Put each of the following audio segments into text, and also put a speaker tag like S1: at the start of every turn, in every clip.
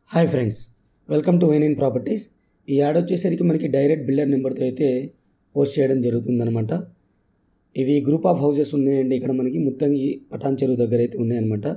S1: hi friends welcome to vine in properties ఈ ad వచ్చేసరికి మనకి డైరెక్ట్ బిల్డర్ నెంబర్తో అయితే పోస్ట్ చేయడం జరుగుతుందన్నమాట ఇవి గ్రూప్ ఆఫ్ హౌసెస్ ఉన్నాయండి ఇక్కడ మనకి ముత్తంగి పటాన్ చెరువు దగ్గర అయితే ఉన్నాయన్నమాట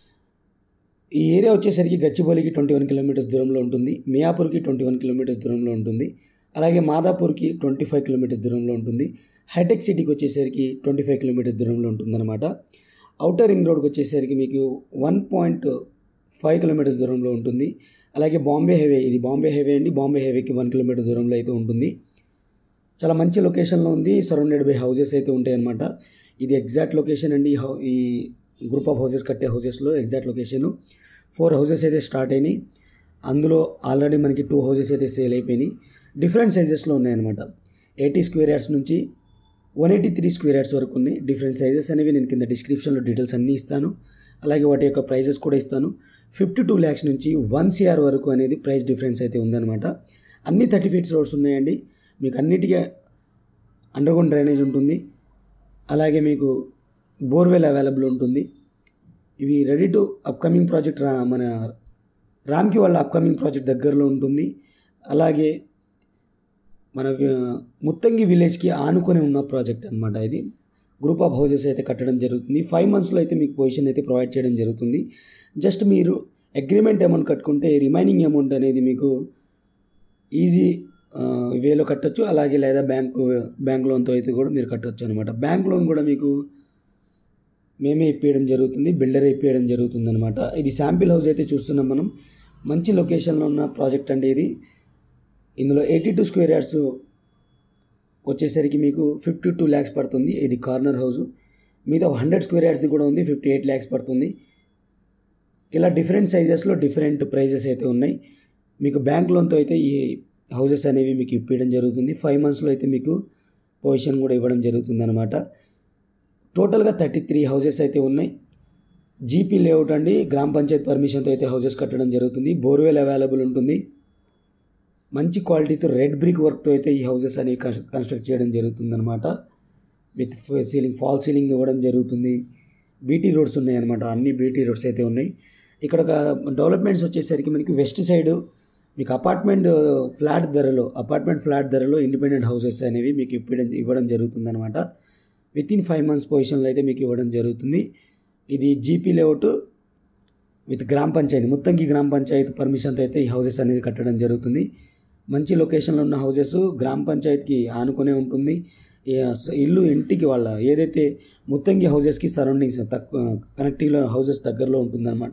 S1: ఈ ఏరియా వచ్చేసరికి గచ్చిబౌలికి ట్వంటీ వన్ కిలోమీటర్స్ దూరంలో ఉంటుంది మియాపూర్కి ట్వంటీ వన్ కిలోమీటర్స్ దూరంలో ఉంటుంది అలాగే మాదాపూర్కి ట్వంటీ ఫైవ్ కిలోమీటర్స్ దూరంలో ఉంటుంది హైటెక్ సిటీకి వచ్చేసరికి ట్వంటీ ఫైవ్ కిలోమీటర్స్ దూరంలో ఉంటుందన్నమాట అవుటర్ రింగ్ రోడ్కి వచ్చేసరికి మీకు వన్ పాయింట్ ఫైవ్ కిలోమీటర్స్ దూరంలో ఉంటుంది అలాగే బాంబే హైవే ఇది బాంబే హైవే అండి బాంబే హైవేకి వన్ కిలోమీటర్ దూరంలో అయితే ఉంటుంది చాలా మంచి లొకేషన్లో ఉంది సరౌండెడ్ బై హౌసెస్ అయితే ఉంటాయి అన్నమాట ఇది ఎగ్జాక్ట్ లొకేషన్ అండి ఈ హౌ ఈ గ్రూప్ ఆఫ్ హౌసెస్ కట్టే హౌసెస్లో ఎగ్జాక్ట్ లొకేషన్ ఫోర్ హౌసెస్ అయితే స్టార్ట్ అయినాయి అందులో ఆల్రెడీ మనకి టూ హౌసెస్ అయితే సేల్ అయిపోయినాయి డిఫరెంట్ సైజెస్లో ఉన్నాయన్నమాట ఎయిటీ స్క్వేర్ యార్డ్స్ నుంచి one eighty three square yards వరకు ఉన్నాయి డిఫరెంట్ సైజెస్ అనేవి నేను కింద డిస్క్రిప్షన్లో డీటెయిల్స్ అన్నీ ఇస్తాను అలాగే వాటి యొక్క ప్రైజెస్ కూడా ఇస్తాను ఫిఫ్టీ టూ ల్యాక్స్ నుంచి వన్ సిఆర్ వరకు అనేది ప్రైస్ డిఫరెన్స్ అయితే ఉందన్నమాట అన్ని థర్టీ ఫీట్స్ రోడ్స్ ఉన్నాయండి మీకు అన్నిటికీ అండర్గ్రౌండ్ డ్రైనేజ్ ఉంటుంది అలాగే మీకు బోర్వెల్ అవైలబుల్ ఉంటుంది ఇవి రెడీ టు అప్కమింగ్ ప్రాజెక్ట్ రా మన రామ్కి వాళ్ళ అప్కమింగ్ ప్రాజెక్ట్ దగ్గరలో ఉంటుంది అలాగే మన వి- ముత్తంగి విలేజ్కి ఆనుకొని ఉన్న ప్రాజెక్ట్ అనమాట ఇది గ్రూప్ ఆఫ్ హౌసెస్ అయితే కట్టడం జరుగుతుంది ఫైవ్ మంత్స్లో అయితే మీకు పొజిషన్ అయితే ప్రొవైడ్ చేయడం జరుగుతుంది జస్ట్ మీరు అగ్రిమెంట్ అమౌంట్ కట్టుకుంటే రిమైనింగ్ అమౌంట్ అనేది మీకు ఈజీ వేలో కట్టొచ్చు అలాగే లేదా బ్యాంకు బ్యాంక్ లోన్తో అయితే కూడా మీరు కట్టొచ్చు అనమాట బ్యాంక్ లోన్ కూడా మీకు మేమే ఇప్పించడం జరుగుతుంది బిల్డర్ ఇప్పించడం జరుగుతుంది అనమాట ఇది శాంపిల్ హౌస్ అయితే చూస్తున్నాం మనం మంచి లొకేషన్లో ఉన్న ప్రాజెక్ట్ అండి ఇది ఇందులో ఎయిటీ టూ స్క్వేర్ యార్డ్స్ వచ్చేసరికి మీకు ఫిఫ్టీ టూ ల్యాక్స్ పడుతుంది ఇది కార్నర్ హౌస్ మీద హండ్రెడ్ స్క్వేర్ యార్డ్స్ది కూడా ఉంది ఫిఫ్టీ ఎయిట్ ల్యాక్స్ పడుతుంది ఇలా డిఫరెంట్ సైజెస్లో డిఫరెంట్ ప్రైజెస్ అయితే ఉన్నాయి మీకు బ్యాంక్ లోన్తో అయితే ఈ హౌసెస్ అనేవి మీకు ఇప్పించడం జరుగుతుంది ఫైవ్ మంత్స్లో అయితే మీకు పొజిషన్ కూడా ఇవ్వడం జరుగుతుంది అనమాట టోటల్గా థర్టీ త్రీ హౌసెస్ అయితే ఉన్నాయి జీపీ లేఅవుట్ అండి గ్రామ పంచాయత్ పర్మిషన్తో అయితే హౌసెస్ కట్టడం జరుగుతుంది బోర్వెల్ అవైలబుల్ ఉంటుంది మంచి క్వాలిటీతో రెడ్ బ్రిక్ వర్క్తో అయితే ఈ హౌసెస్ అనేవి కన్స్- కన్స్ట్రక్ట్ చేయడం జరుగుతుంది అనమాట విత్ సీలింగ్ ఫాల్ సీలింగ్ ఇవ్వడం జరుగుతుంది బీటీ రోడ్స్ ఉన్నాయి అనమాట అన్ని బీటీ రోడ్స్ అయితే ఉన్నాయి ఇక్కడ ఒక డెవలప్మెంట్స్ వచ్చేసరికి మనకి వెస్ట్ సైడ్ మీకు అపార్ట్మెంట్ ఫ్లాట్ ధరలో అపార్ట్మెంట్ ఫ్లాట్ ధరలో ఇండిపెండెంట్ హౌసెస్ అనేవి మీకు ఇవ్వడం ఇవ్వడం జరుగుతుంది అనమాట విత్ ఇన్ ఫైవ్ మంత్స్ పొజిషన్లో అయితే మీకు ఇవ్వడం జరుగుతుంది ఇది జీపీ లేఅవుట్ విత్ గ్రామ పంచాయతీ ముత్తంకి గ్రామ పంచాయతీ పర్మిషన్తో అయితే ఈ హౌసెస్ అనేది కట్టడం జరుగుతుంది మంచి లొకేషన్లో ఉన్న హౌసెస్ గ్రామ పంచాయతీకి ఆనుకునే ఉంటుంది ఈ స- ఇల్లు ఇంటికి వాళ్ళ ఏదైతే ముత్తంగి హౌసెస్కి సరౌండింగ్స్ తక్కువ కనెక్టివ్లో హౌసెస్ దగ్గరలో ఉంటుందన్నమాట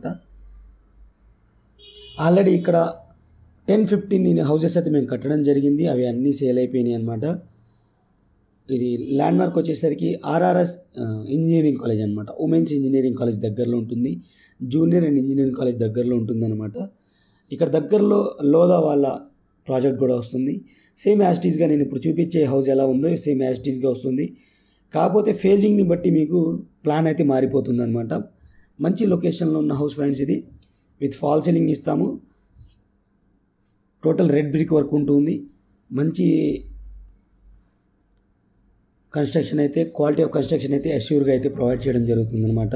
S1: ఆల్రెడీ ఇక్కడ టెన్ ఫిఫ్టీన్ హౌసెస్ అయితే మేము కట్టడం జరిగింది అవి అన్నీ సేల్ అయిపోయినాయి అనమాట ఇది ల్యాండ్ మార్క్ వచ్చేసరికి ఆర్ఆర్ఎస్ ఇంజనీరింగ్ కాలేజ్ అనమాట ఉమెన్స్ ఇంజనీరింగ్ కాలేజ్ దగ్గరలో ఉంటుంది జూనియర్ అండ్ ఇంజనీరింగ్ కాలేజ్ దగ్గరలో ఉంటుంది అనమాట ఇక్కడ దగ్గరలో లోదా వాళ్ళ ప్రాజెక్ట్ కూడా వస్తుంది సేమ్ యాస్టీస్గా నేను ఇప్పుడు చూపించే హౌస్ ఎలా ఉందో సేమ్ యాస్టీస్గా వస్తుంది కాకపోతే ఫేజింగ్ని బట్టి మీకు ప్లాన్ అయితే మారిపోతుంది అనమాట మంచి లొకేషన్లో ఉన్న హౌస్ ఫ్రెండ్స్ ఇది విత్ ఫాల్ సీలింగ్ ఇస్తాము టోటల్ రెడ్ బ్రిక్ వర్క్ ఉంటుంది మంచి కన్స్ట్రక్షన్ అయితే క్వాలిటీ ఆఫ్ కన్స్ట్రక్షన్ అయితే అష్యూర్గా అయితే ప్రొవైడ్ చేయడం జరుగుతుందన్నమాట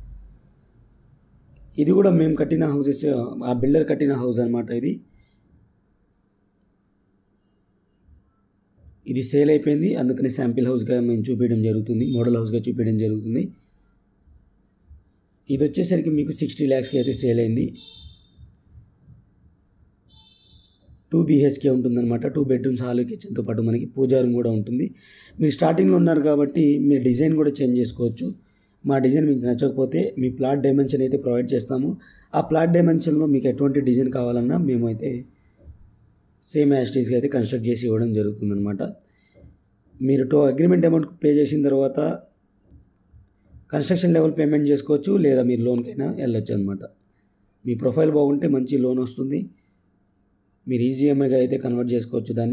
S1: ఇది కూడా మేము కట్టిన హౌసెస్ ఆ బిల్డర్ కట్టిన హౌస్ అనమాట ఇది ఇది సేల్ అయిపోయింది అందుకని శాంపిల్ హౌస్గా మేము చూపించడం జరుగుతుంది మోడల్ హౌస్గా చూపించడం జరుగుతుంది ఇది వచ్చేసరికి మీకు సిక్స్టీ ల్యాక్స్కి అయితే సేల్ అయింది టూ బీహెచ్కే ఉంటుందన్నమాట టూ బెడ్రూమ్స్ హాల్ కిచెన్తో పాటు మనకి పూజా రూమ్ కూడా ఉంటుంది మీరు స్టార్టింగ్లో ఉన్నారు కాబట్టి మీరు డిజైన్ కూడా చేంజ్ చేసుకోవచ్చు మా డిజైన్ మీకు నచ్చకపోతే మీ ప్లాట్ డైమెన్షన్ అయితే ప్రొవైడ్ చేస్తాము ఆ ప్లాట్ డైమెన్షన్లో మీకు ఎటువంటి డిజైన్ కావాలన్నా మేమైతే సేమ్ యాస్టీస్గా అయితే కన్స్ట్రక్ట్ చేసి ఇవ్వడం జరుగుతుందన్నమాట మీరు టో అగ్రిమెంట్ అమౌంట్ పే చేసిన తర్వాత కన్స్ట్రక్షన్ లెవెల్ పేమెంట్ చేసుకోవచ్చు లేదా మీరు లోన్కైనా వెళ్ళొచ్చు అనమాట మీ ప్రొఫైల్ బాగుంటే మంచి లోన్ వస్తుంది మీరు ఈజీఎంఐగా అయితే కన్వర్ట్ చేసుకోవచ్చు దాన్ని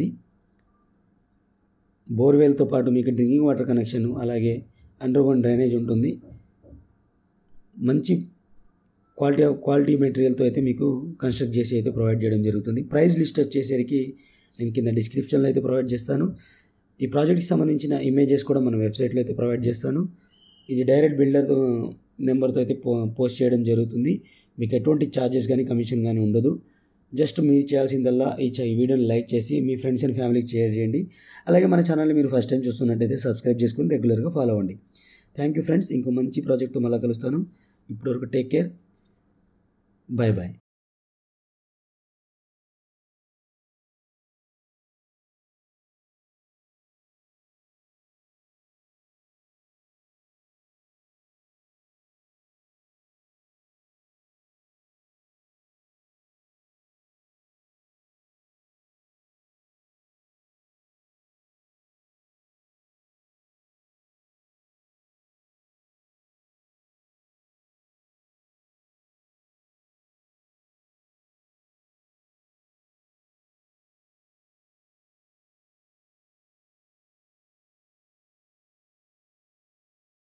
S1: బోర్వెల్తో పాటు మీకు డ్రింకింగ్ వాటర్ కనెక్షన్ అలాగే అండర్గ్రౌండ్ డ్రైనేజ్ ఉంటుంది మంచి క్వాలిటీ ఆఫ్ క్వాలిటీ మెటీరియల్తో అయితే మీకు కన్స్ట్రక్ట్ చేసి అయితే ప్రొవైడ్ చేయడం జరుగుతుంది ప్రైస్ లిస్ట్ వచ్చేసరికి నేను కింద డిస్క్రిప్షన్లో అయితే ప్రొవైడ్ చేస్తాను ఈ ప్రాజెక్ట్కి సంబంధించిన ఇమేజెస్ కూడా మన వెబ్సైట్లో అయితే ప్రొవైడ్ చేస్తాను ఇది డైరెక్ట్ బిల్డర్ నెంబర్తో అయితే పో పోస్ట్ చేయడం జరుగుతుంది మీకు ఎటువంటి ఛార్జెస్ కానీ కమిషన్ కానీ ఉండదు జస్ట్ మీరు చేయాల్సిందల్లా ఈ చ- ఈ వీడియోని లైక్ చేసి మీ ఫ్రెండ్స్ అండ్ ఫ్యామిలీకి షేర్ చేయండి అలాగే మన ఛానల్ని మీరు ఫస్ట్ టైం చూస్తున్నట్టయితే సబ్స్క్రైబ్ చేసుకుని రెగ్యులర్గా ఫాలో అవ్వండి థ్యాంక్ యూ ఫ్రెండ్స్ ఇంకో మంచి ప్రాజెక్ట్తో మళ్ళీ కలుస్తాను ఇప్పటివరకు టేక్ కేర్ బాయ్ బాయ్